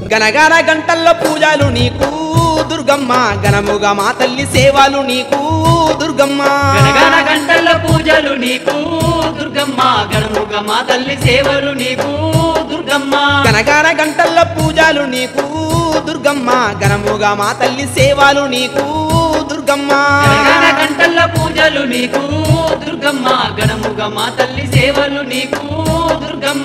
గనగాన గంటల్లో పూజలు నీకు దుర్గమ్మ గణముగా మా తల్లి సేవలు నీకు దుర్గమ్మ గనగన గంటల పూజలు నీకు దుర్గమ్మ గణముగ మా తల్లి సేవలు నీకు దుర్గమ్మ గనగాన గంటల్లో పూజలు నీకు దుర్గమ్మ గణముగా మా తల్లి సేవలు నీకు దుర్గమ్మ గనగన గంటల పూజలు నీకు దుర్గమ్మ గణముగ మా తల్లి సేవలు నీకు దుర్గమ్మ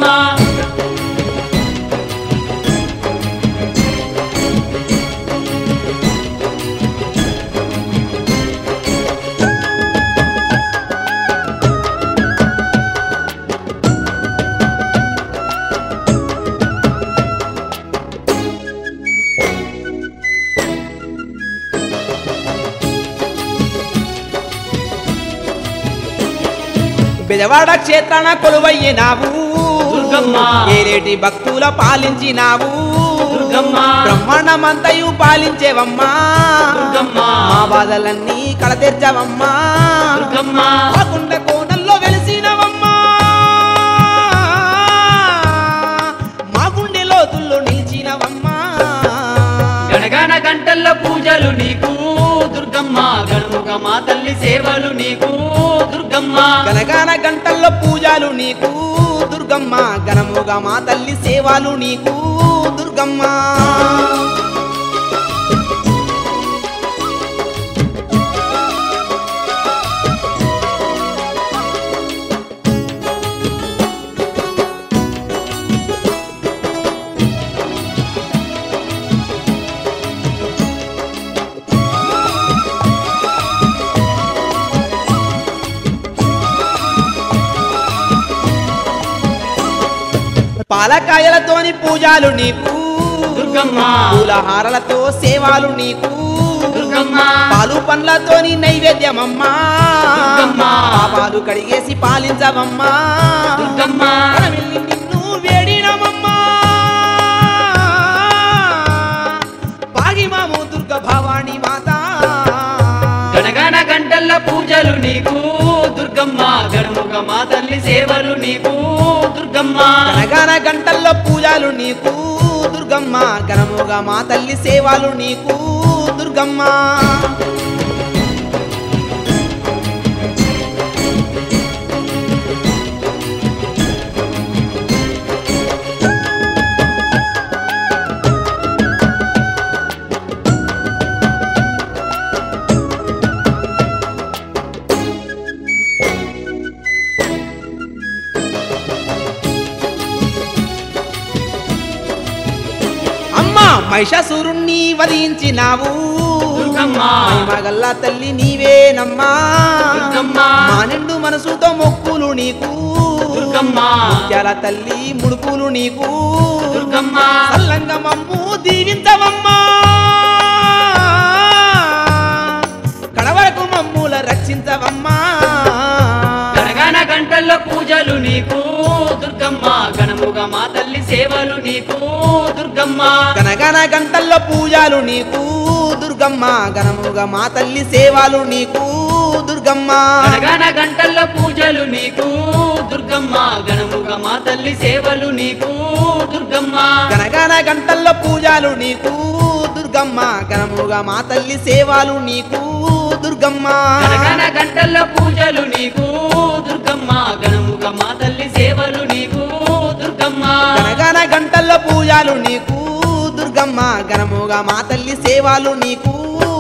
బెజవాడ క్షేత్రాన కొలువయ్యినావు దుర్గమ్మ. ఏరేటి భక్తుల పాలించినావు దుర్గమ్మ. బ్రహ్మాండమంతయు పాలించేవమ్మా దుర్గమ్మ. మా బాధలన్నీ కడతెర్చవమ్మా దుర్గమ్మ కాకుండ కోణంలో వెలిసినవమ్మా మా గుండె లోతుల్లో నిలిచినవమ్మా గణగణ గంటల పూజలు నీకు దుర్గమ్మ గణముగ మా తల్లి సేవలు నీకు దుర్గమ్మ గనగాన గంటల్లో పూజలు నీకు దుర్గమ్మ గణముగా మా తల్లి సేవలు నీకు దుర్గమ్మ పాలకాయలతోని పూజలు నీకు దుర్గమ్మ. పూలహారలతో సేవలు నీకు దుర్గమ్మ. పాలు పండ్లతోని నైవేద్యమమ్మా దుర్గమ్మ. పాపాలు కడిగేసి పాలించవమ్మా దుర్గమ్మ కడమిల్లి నిన్ను వేడినమమ్మా పాగిమాము దుర్గ భవాని మాత గణగణ గంటల పూజలు నీకు దుర్గమ్మ గణముగ మా తల్లి సేవలు నీకు దుర్గమ్మ గనగన గంటల్లో పూజలు నీకు దుర్గమ్మ గణముగా మా తల్లి సేవలు నీకు దుర్గమ్మ అమ్మ మహిషాసురుణ్ణి వధించినావు దుర్గమ్మ. మగల్లా తల్లి నీవేనమ్మా దుర్గమ్మ. మా నిండు మనసుతో మొక్కులు నీకు దుర్గమ్మ. ముత్యాల తల్లి ముడుపులు నీకు దుర్గమ్మ సల్లంగా మమ్ము దీవించవమ్మా కడవరకు మమ్ముల రక్షించవమ్మా గణగణ గంటల పూజలు నీకు దుర్గమ్మ గణముగ మా తల్లి సేవలు నీకు దుర్గమ్మ గనగన గంటల్లో పూజలు నీకు దుర్గమ్మ గణముగా మా తల్లి సేవలు నీకు దుర్గమ్మ గణగణ గంటల పూజలు నీకు దుర్గమ్మ గణముగ మా తల్లి సేవలు నీకు దుర్గమ్మ గనగన గంటల్లో పూజలు నీకు దుర్గమ్మ గణముగా మా తల్లి సేవలు నీకు దుర్గమ్మ గణగణ గంటల పూజలు నీకు దుర్గమ్మ గణముగ మా తల్లి సేవలు నీకు దుర్గమ్మ గనగన గంటల్లో పూజలు నీకు దుర్గమ్మ గణముగా మా తల్లి సేవలు నీకు